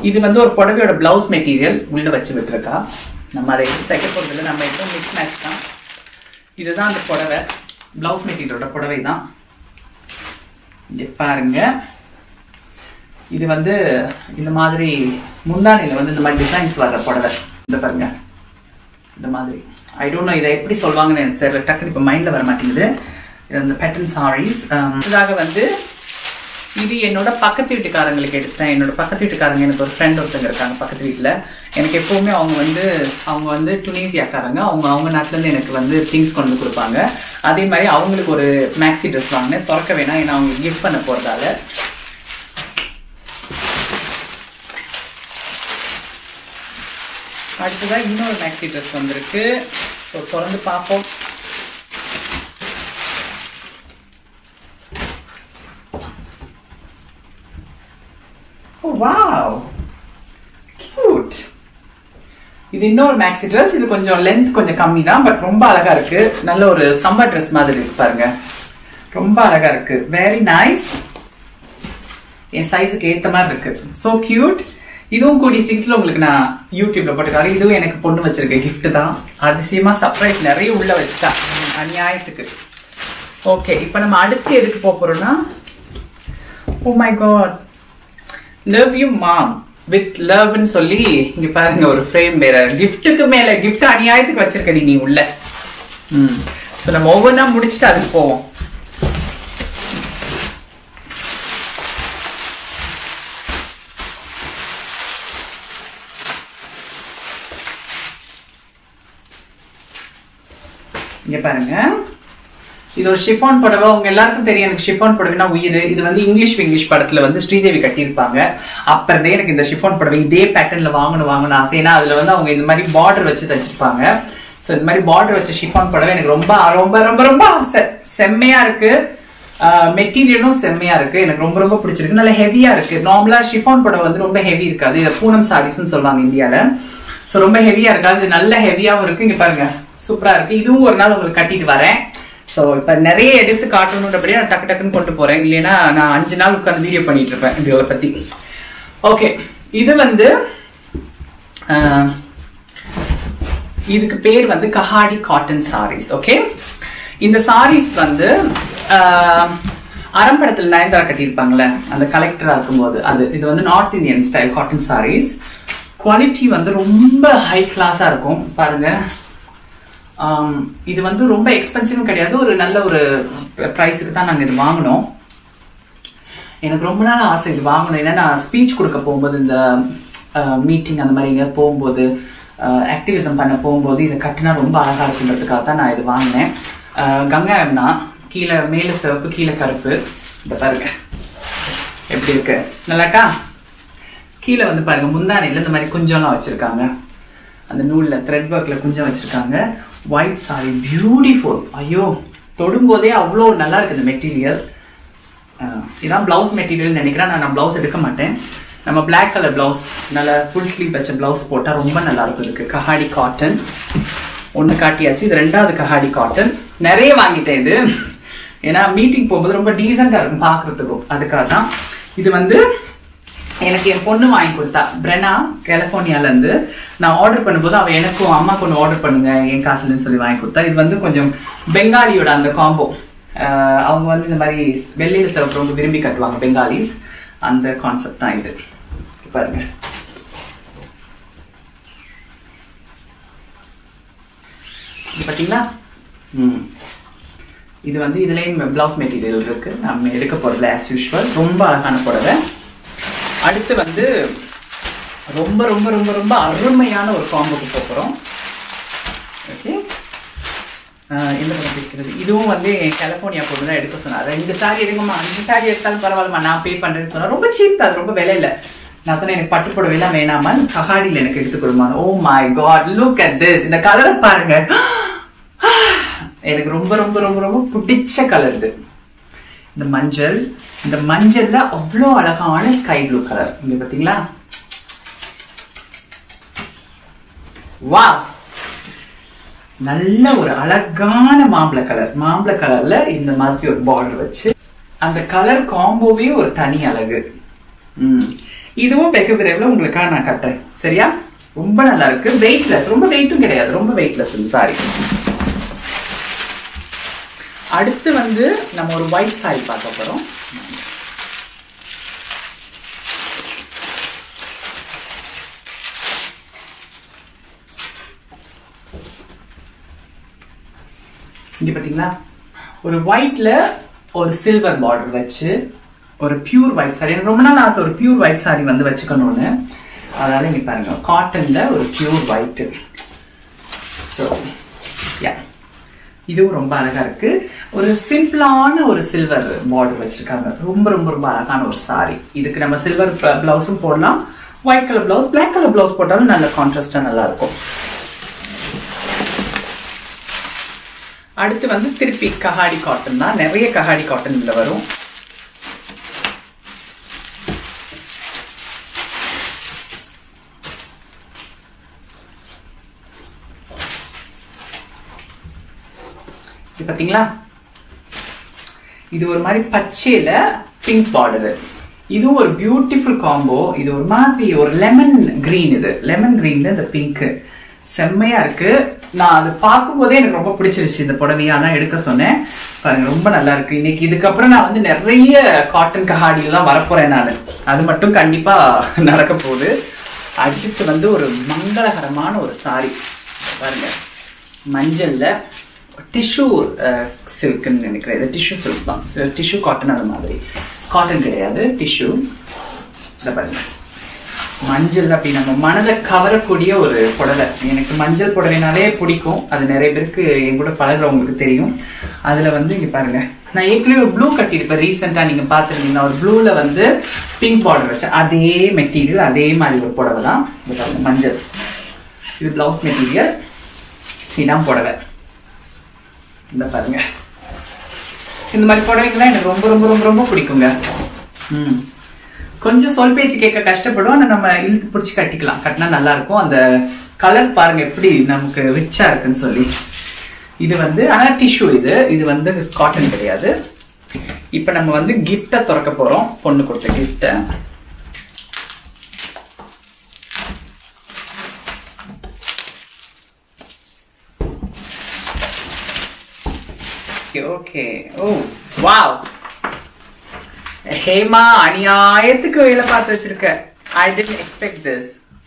இது வந்து ஒரு புடவையோட பிளவுஸ் மெட்டீரியல் உள்ள வச்சு விட்டுருக்கா நம்ம அதை எடுத்து தைக்க போறது இல்லை நம்ம எப்பவும் மிக்ஸ் மேட்ச் தான் இதுதான் அந்த புடவை பிளவுஸ் மெட்டீரியலோட புடவை தான் இங்க பாருங்க இது வந்து இந்த மாதிரி முந்தானில வந்து இந்த மாதிரி டிசைன்ஸ் வர்ற புடவை இந்த பாருங்க இந்த மாதிரி ஐ டோன்ட் நோ இதை எப்படி சொல்லுவாங்கன்னு எனக்கு தெரியல டக்குனு இப்போ மைண்டில் வர மாட்டேங்குது இது அந்த பேட்டர்ன் சாரீஸ் இதாக வந்து இது என்னோட பக்கத்து வீட்டுக்காரங்களுக்கு எடுத்தேன் என்னோட பக்கத்து வீட்டுக்காரங்க எனக்கு ஒரு ஃப்ரெண்ட் ஒருத்தங்க இருக்காங்க பக்கத்து வீட்டில் எனக்கு எப்பவுமே அவங்க வந்து அவங்க வந்து டுனீசியாக்காரங்க அவங்க அவங்க நாட்டிலேருந்து எனக்கு வந்து திங்ஸ் கொண்டு வந்து கொடுப்பாங்க அதே மாதிரி அவங்களுக்கு ஒரு மேக்ஸி ட்ரெஸ் வாங்கினேன் திறக்க வேணாம் ஏன்னா அவங்க கிஃப்ட் பண்ண போகிறதால அடுத்ததாக இன்னொரு மேக்ஸி ட்ரெஸ் வந்திருக்கு ஸோ திறந்து பார்ப்போம் வாவ் கியூட் இது இன்னொரு மேக்ஸி ட்ரெஸ் இது கொஞ்சம் லென்த் கொஞ்சம் கம்மி தான் பட் ரொம்ப அழகா இருக்கு நல்ல ஒரு சம்மர் ட்ரெஸ் மாதிரி இருக்கு பாருங்க ரொம்ப அழகா இருக்கு வெரி நைஸ் என் சைஸுக்கு ஏத்த மாதிரி இருக்கு சோ கியூட் இதுவும் கூடி சீக்கிரம் உங்களுக்கு நான் யூடியூப்ல போட்டுக்காரு இதுவும் எனக்கு பொண்ணு வச்சிருக்க gift தான் அதிசயமா சர்ப்ரைஸ் நிறைய உள்ள வச்சுட்டா அநியாயத்துக்கு ஓகே இப்போ நம்ம அடுத்து எதுக்கு போக போறோம்னா oh my god love you mom with லவ்னு சொல்லி இங்க பாருங்க ஒரு ஃப்ரேம் வேற கிஃப்ட்டுக்கு மேல கிஃப்ட் அநியாயத்துக்கு வச்சிருக்க நீ நீ உள்ள ம் ஸோ நம்ம ஒவ்வொன்றா முடிச்சுட்டு அதுக்கு போவோம் இங்க பாருங்க இது ஒரு ஷிஃபான் புடவை உங்க எல்லாருக்கும் தெரியும் எனக்கு ஷிஃபான் புடவைனா உயிர் இது வந்து இங்கிலீஷ் இங்கிலீஷ் படத்துல வந்து ஸ்ரீதேவி கட்டியிருப்பாங்க அப்புறதே எனக்கு இந்த ஷிஃபான் புடவை இதே பேட்டர்ன்ல வாங்கணும் வாங்கணும் ஆசை ஏன்னா அதுல வந்து அவங்க இந்த மாதிரி பார்டர் வச்சு தச்சிருப்பாங்க ஸோ இந்த மாதிரி பார்டர் வச்ச ஷிஃபான் புடவை எனக்கு ரொம்ப ரொம்ப ரொம்ப ரொம்ப ஆசை செம்மையா இருக்கு மெட்டீரியலும் செம்மையா இருக்கு எனக்கு ரொம்ப ரொம்ப பிடிச்சிருக்கு நல்ல ஹெவியா இருக்கு நார்மலா ஷிஃபான் புடவை வந்து ரொம்ப ஹெவி இருக்காது இதை பூனம் சாரீஸ்னு சொல்லுவாங்க இந்தியால ஸோ ரொம்ப ஹெவியா இருக்காது இது நல்ல ஹெவியாவும் இருக்கு இங்க பாருங்க சூப்பரா இருக்கு இதுவும் ஒரு நாள் உங்களுக்கு கட்டிட்டு வரேன் ஸோ இப்போ நிறைய எடுத்து காட்டணுன்றபடியே நான் டக்கு டக்குன்னு கொண்டு போறேன் இல்லைன்னா நான் அஞ்சு நாள் உட்காந்து வீடியோ பண்ணிட்டு இருப்பேன் இதுகளை பத்தி ஓகே இது வந்து ஆஹ், இதுக்கு பேர் வந்து கஹாடி காட்டன் சாரீஸ் ஓகே இந்த சாரீஸ் வந்து ஆஹ், அரம்படத்தில் நயன்தாரா கட்டியிருப்பாங்கல்ல அந்த கலெக்டரா இருக்கும்போது அது இது வந்து north Indian style cotton sarees quality வந்து ரொம்ப ஹை கிளாஸா இருக்கும் பாருங்க ஆம், இது வந்து ரொம்ப எக்ஸ்பென்சிவும் கிடையாது ஒரு நல்ல ஒரு ப்ரைஸுக்கு தான் நாங்கள் இது வாங்கினோம் எனக்கு ரொம்ப நாள் ஆசை இது வாங்கணும் ஏன்னா நான் ஸ்பீச் கொடுக்க போகும்போது இந்த மீட்டிங் அந்த மாதிரி எங்கேயாவது போகும்போது ஆக்டிவிசம் பண்ண போகும்போது இதை கட்டினா ரொம்ப அழகா இருக்குன்றதுக்காக தான் நான் இது வாங்கினேன் அஹ், கங்கா அண்ணா கீழே மேலே சிவப்பு கீழே கருப்பு இந்த பாருங்க எப்படி இருக்கு நல்லாட்டா கீழே வந்து பாருங்க முந்தானையில இந்த மாதிரி குஞ்சம்லாம் வச்சிருக்காங்க அந்த நூல்ல த்ரெட் ஒர்க்ல குஞ்சம் வச்சிருக்காங்க ஒயிட் சாரி பியூட்டிஃபுல் ஐயோ தொடும்போதே அவ்வளோ நல்லா இருக்கு இந்த மெட்டீரியல் இதான் பிளவுஸ் மெட்டீரியல் நினைக்கிறேன் நான் நான் பிளவுஸ் எடுக்க மாட்டேன் நம்ம பிளாக் கலர் பிளவுஸ் நல்ல ஃபுல் ஸ்லீவ் வச்ச பிளவுஸ் போட்டா ரொம்ப நல்லா இருக்கும் இதுக்கு கஹாடி காட்டன் ஒன்று காட்டியாச்சு இது ரெண்டாவது கஹாடி காட்டன் நிறைய வாங்கிட்டேன் இது ஏன்னா மீட்டிங் போகும்போது ரொம்ப டீசெண்டா இருக்கும் பார்க்கிறதுக்கும் அதுக்காக தான் இது வந்து எனக்கு என் பொண்ணு வாங்கி கொடுத்தா பிரெனா கலிபோர்னியால இருந்து நான் ஆர்டர் பண்ணும்போது அவ எனக்கும் அம்மாக்கு ஒன்று ஆர்டர் பண்ணுங்க என் காசுலன்னு சொல்லி வாங்கி கொடுத்தா இது வந்து கொஞ்சம் பெங்காலியோட அந்த காம்போ அவங்க வந்து இந்த மாதிரி வெள்ளையில சிவப்பு ரொம்ப விரும்பி கட்டுவாங்க பெங்காலிஸ் அந்த கான்செப்ட் தான் இது பாருங்க இது பாத்தீங்களா ம் இது வந்து இதுலயும் பிளவுஸ் மெட்டீரியல் இருக்கு நம்ம எடுக்க போறதுல ஆஸ் யூஷுவல் ரொம்ப அழகான புடவை அடுத்து வந்து ரொம்ப ரொம்ப ரொம்ப ரொம்ப அருமையான ஒரு காம்போக்கு போக போகிறோம் ஓகே எந்த படம் இருக்கிறது இதுவும் வந்து என் கலிஃபோர்னியா பொண்ணு தான் எடுக்க சொன்னார் ரெண்டு சாரி எடுங்கம்மா அஞ்சு சாரி எடுத்தாலும் பரவாயில்லம்மா நான் பே பண்ணுறேன்னு சொன்னா ரொம்ப சீப் அது ரொம்ப விலை இல்லை நான் சொன்னேன் எனக்கு பட்டு புடவைலாம் வேணாமா கஹாடியில் எனக்கு எடுத்து கொடுமா oh my god look at this இந்த கலரை பாருங்க எனக்கு ரொம்ப ரொம்ப ரொம்ப ரொம்ப பிடிச்ச கலர் இது இந்த மஞ்சள் இந்த மஞ்சள்ல அவ்வளோ அழகான ஸ்கை ப்ளூ கலர் இங்க பாத்தீங்களா வா நல்ல ஒரு அழகான மாம்பழ கலர் மாம்பழ கலர்ல இந்த மாதிரி ஒரு பார்டர் வச்சு அந்த கலர் காம்போவே ஒரு தனி அழகு ம் இதுவும் வெகு விரைவில் உங்களுக்காக நான் கட்டுறேன் சரியா ரொம்ப நல்லா இருக்கு வெயிட்லெஸ் ரொம்ப வெயிட்டும் கிடையாது ரொம்ப வெயிட்லெஸ் இந்த சாரி அடுத்து வந்து நம்ம ஒரு ஒயிட் சாரி பார்க்க போறோம் இங்க பாத்தீங்களா ஒரு ஒயிட்ல ஒரு சில்வர் பார்டர் வச்சு ஒரு பியூர் ஒயிட் சாரி எனக்கு ரொம்ப நாள் ஆசை ஒரு பியூர் ஒயிட் சாரி வந்து வச்சுக்கணும்னு அதனால இங்க பாருங்க காட்டன்ல ஒரு பியூர் ஒயிட் ஸோ யா இதுவும் ரொம்ப அழகா இருக்கு ஒரு சிம்பிளான ஒரு சில்வர் பார்டர் வச்சிருக்காங்க ரொம்ப ரொம்ப ரொம்ப அழகான ஒரு சாரி இதுக்கு நம்ம சில்வர் பிளவுஸும் போடலாம் white colour blouse black colour blouse போட்டாலும் நல்ல கான்ட்ராஸ்டா நல்லா இருக்கும் அடுத்து வந்து திருப்பி கஹாடி காட்டன் தான் நிறைய கஹாடி காட்டன் இதுல வரும் இது பாத்தீங்களா இது ஒரு மாதிரி பச்சையில பிங்க் பார்டர் இதுவும் ஒரு பியூட்டிஃபுல் காம்போ இது ஒரு மாதிரி ஒரு லெமன் கிரீன் இது லெமன் கிரீன்ல இந்த பிங்க் செம்மையா இருக்கு நான் அது பார்க்கும் போதே எனக்கு ரொம்ப பிடிச்சிருச்சு இந்த புடவையா தான் எடுக்க சொன்னேன் பாருங்க ரொம்ப நல்லா இருக்கு இன்னைக்கு இதுக்கப்புறம் நான் வந்து நிறைய காட்டன் கஹாடி எல்லாம் வரப்போறேன் நான் அது மட்டும் கண்டிப்பா நடக்க போகுது அடுத்து வந்து ஒரு மங்களகரமான ஒரு சாரி பாருங்க மஞ்சள்ல டிஷ்யூ சில்க்னு நினைக்கிறேன் இது டிஷ்யூ சில்க் தான் டிஷ்யூ காட்டன் அது மாதிரி காட்டன் கிடையாது டிஷ்யூ இதை பாருங்க மஞ்சள் அப்படி நம்ம மனதை கவரக்கூடிய ஒரு புடவை எனக்கு மஞ்சள் புடவைனாலே பிடிக்கும் அது நிறைய பேருக்கு என் கூட பழகிறவங்களுக்கு தெரியும் அதுல வந்து இங்க பாருங்க நான் ஏற்கனவே ஒரு ப்ளூ கட்டியிருப்பேன் ரீசெண்டா நீங்க பாத்துருந்தீங்கன்னா ஒரு ப்ளூல வந்து பிங்க் பார்டர் வச்ச அதே மெட்டீரியல் அதே மாதிரி ஒரு புடவை தான் இங்க பாருங்க மஞ்சள் இது பிளவுஸ் மெட்டீரியல் இதான் புடவை இந்த பாருங்க இந்த மாதிரி புடவைங்கெல்லாம் எனக்கு ரொம்ப ரொம்ப ரொம்ப ரொம்ப பிடிக்குங்க ம் கொஞ்சம் சொல் பேச்சு கேட்க கஷ்டப்படும் ஆனா நம்ம இழுத்து பிடிச்சி கட்டிக்கலாம் கட்டினா நல்லா இருக்கும் அந்த கலர் பாருங்க எப்படி நமக்கு ரிச்சா இருக்குன்னு சொல்லி இது வந்து ஆனா டிஷ்யூ இது இது வந்து காட்டன் கிடையாது இப்ப நம்ம வந்து கிஃப்ட திறக்க போறோம் பொண்ணு கொடுத்த gift okay oh wow Hema அநியாயத்துக்கு வேலை பார்த்து வச்சிருக்க I didn't expect this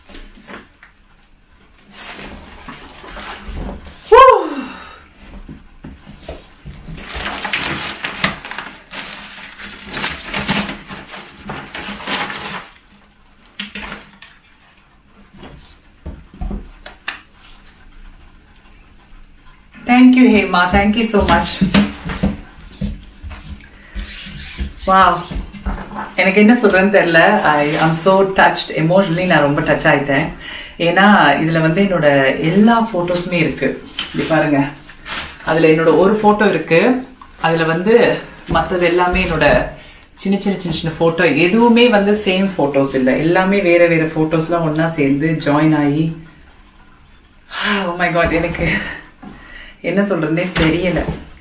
Thank you, Hema. Thank you so much. Wow. எனக்கு என்ன சொல்றேன்னு தெரியல ஐ ஆம் சோ டச்ட் எமோஷனலி நான் ரொம்ப டச் ஆயிட்டேன் ஏன்னா இதுல வந்து என்னோட எல்லா போட்டோஸுமே இருக்கு இப்படி பாருங்க அதுல என்னோட ஒரு போட்டோ இருக்கு அதுல வந்து மத்தது எல்லாமே என்னோட சின்ன சின்ன சின்ன சின்ன போட்டோ எதுவுமே வந்து சேம் போட்டோஸ் இல்லை எல்லாமே வேற வேற போட்டோஸ்லாம் ஒன்னா சேர்ந்து ஜாயின் ஆகி ஓ மை காட் எனக்கு என்ன சொல்றதுனே தெரியல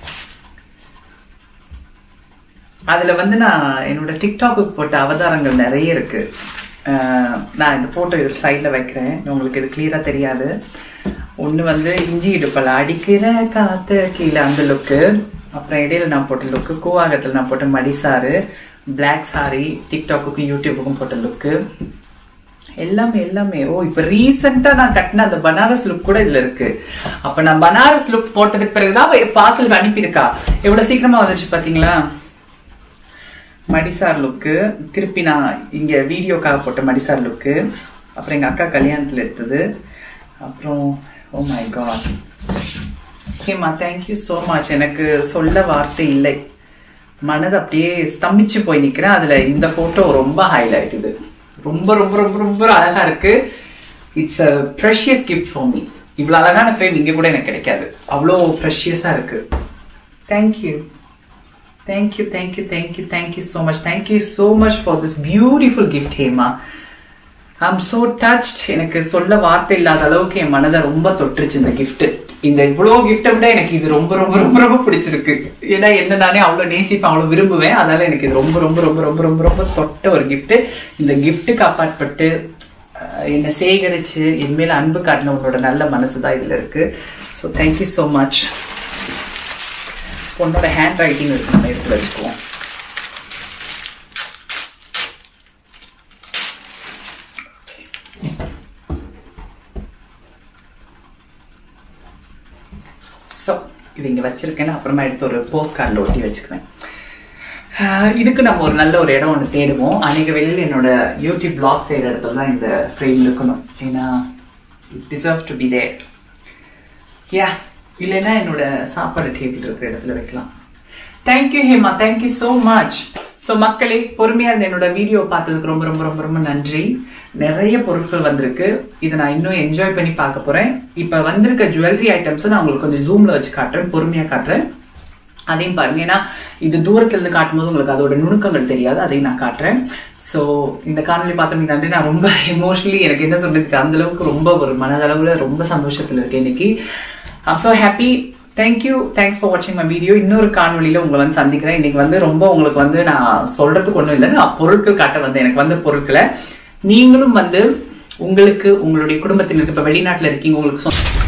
அதுல வந்து நான் என்னோட டிக்டாக்கு போட்ட அவதாரங்கள் நிறைய இருக்கு அஹ் நான் இந்த போட்டோ இது சைட்ல வைக்கிறேன் உங்களுக்கு இது கிளியரா தெரியாது ஒண்ணு வந்து இஞ்சி இடுப்பல அடிக்கிற காத்து கீழே அந்த லுக்கு அப்புறம் இடையில நான் போட்ட லுக்கு கூவாகத்துல நான் போட்ட மடிசாரு பிளாக் சாரி டிக்டாக்குக்கும் யூடியூபுக்கும் போட்ட லுக்கு எல்லாமே எல்லாமே ஓ இப்ப ரீசெண்டா நான் கட்டின அந்த பனாரஸ் லுக் கூட இதுல இருக்கு அப்ப நான் பனாரஸ் லுக் போட்டதுக்கு பிறகுதான் பார்சல் அனுப்பியிருக்கா எவ்வளவு சீக்கிரமா வந்துச்சு பாத்தீங்களா மடிசார் லுக்கு திருப்பி நான் இங்க வீடியோக்காக போட்ட மடிசார் லுக்கு அப்புறம் எங்க அக்கா கல்யாணத்துல எடுத்தது அப்புறம் ஓ மை காட் ஓகேம்மா தேங்க்யூ ஸோ மச் எனக்கு சொல்ல வார்த்தை இல்லை மனது அப்படியே ஸ்தம்பிச்சு போய் நிக்கிறேன் அதுல இந்த போட்டோ ரொம்ப ஹைலைட் இது ரொம்ப ரொம்ப ரொம்ப ரொம்ப அழகா இருக்கு it's a precious gift for me இவ்வளவு அழகான ஃப்ரேம் இங்க கூட எனக்கு கிடைக்காது அவ்வளோ ப்ரெஷியஸா இருக்கு thank you thank you thank you thank you thank you so much thank you so much for this beautiful gift Hema I'm so touched எனக்கு சொல்ல வார்த்தை இல்லாத அளவுக்கு என் மனதை ரொம்ப தொட்டுருச்சு இந்த gift இந்த இவ்வளவு கிஃப்ட்டை விட எனக்கு இது ரொம்ப ரொம்ப ரொம்ப ரொம்ப பிடிச்சிருக்கு ஏன்னா என்ன நானே அவ்வளவு நேசிப்பேன் அவ்வளவு விரும்புவேன் அதனால எனக்கு இது ரொம்ப ரொம்ப ரொம்ப ரொம்ப ரொம்ப ரொம்ப தொட்ட ஒரு gift இந்த கிஃப்ட்டுக்கு அப்பாற்பட்டு அஹ், என்னை சேகரிச்சு என் மேல அன்பு காட்டின உன்னோட நல்ல மனசு தான் இதுல இருக்கு ஸோ தேங்க்யூ ஸோ மச் உன்னோட ஹேண்ட் ரைட்டிங் இருக்கு நம்ம எடுத்து வச்சுக்குவோம் ஸோ இது இங்கே வச்சிருக்கேன்னு அப்புறமா எடுத்து ஒரு போஸ்ட் கார்டில் ஒட்டி வச்சுக்குவேன் ஆஹ் இதுக்கு நம்ம ஒரு நல்ல ஒரு இடம் ஒன்று தேடுவோம் அன்னைக்கு வெளியில் என்னோட யூடியூப் பிளாக் செய்கிற இடத்துல தான் இந்த ஃப்ரேம் இருக்கணும் ஏன்னா deserve to be there yeah இல்லைன்னா என்னோட சாப்பாடு டேபிள் இருக்கிற இடத்துல வைக்கலாம் thank you Hema thank you so much so மக்களே பொறுமையா இருந்த என்னோட வீடியோ பார்த்ததுக்கு ரொம்ப ரொம்ப ரொம்ப ரொம்ப நன்றி நிறைய பொருட்கள் வந்திருக்கு இதை நான் இன்னும் என்ஜாய் பண்ணி பார்க்க போறேன் இப்ப வந்திருக்க ஜுவல்லரி ஐட்டம்ஸ் நான் உங்களுக்கு கொஞ்சம் ஜூம்ல வச்சு காட்டுறேன் பொறுமையா காட்டுறேன் அதையும் பாருங்க ஏன்னா இது தூரத்துல இருந்து காட்டும்போது உங்களுக்கு அதோட நுணுக்கங்கள் தெரியாது அதையும் நான் காட்டுறேன் சோ இந்த காணொலி பார்த்தோம் நன்றி நான் ரொம்ப எமோஷனலி எனக்கு என்ன சொல்றதுக்கு அந்த அளவுக்கு ரொம்ப ஒரு மனதளவுல ரொம்ப சந்தோஷத்துல இருக்கேன் இன்னைக்கு I'm so happy thank you thanks for வாட்சிங் மை வீடியோ இன்னொரு காணொலியில உங்களை வந்து சந்திக்கிறேன் இன்னைக்கு வந்து ரொம்ப உங்களுக்கு வந்து நான் சொல்றதுக்கு ஒண்ணும் இல்லை நான் பொருட்கள் காட்ட வந்தேன் எனக்கு வந்த பொருட்களை நீங்களும் வந்து உங்களுக்கு உங்களுடைய குடும்பத்தினருக்கு இப்ப வெளிநாட்டுல இருக்கீங்க உங்களுக்கு சொந்த-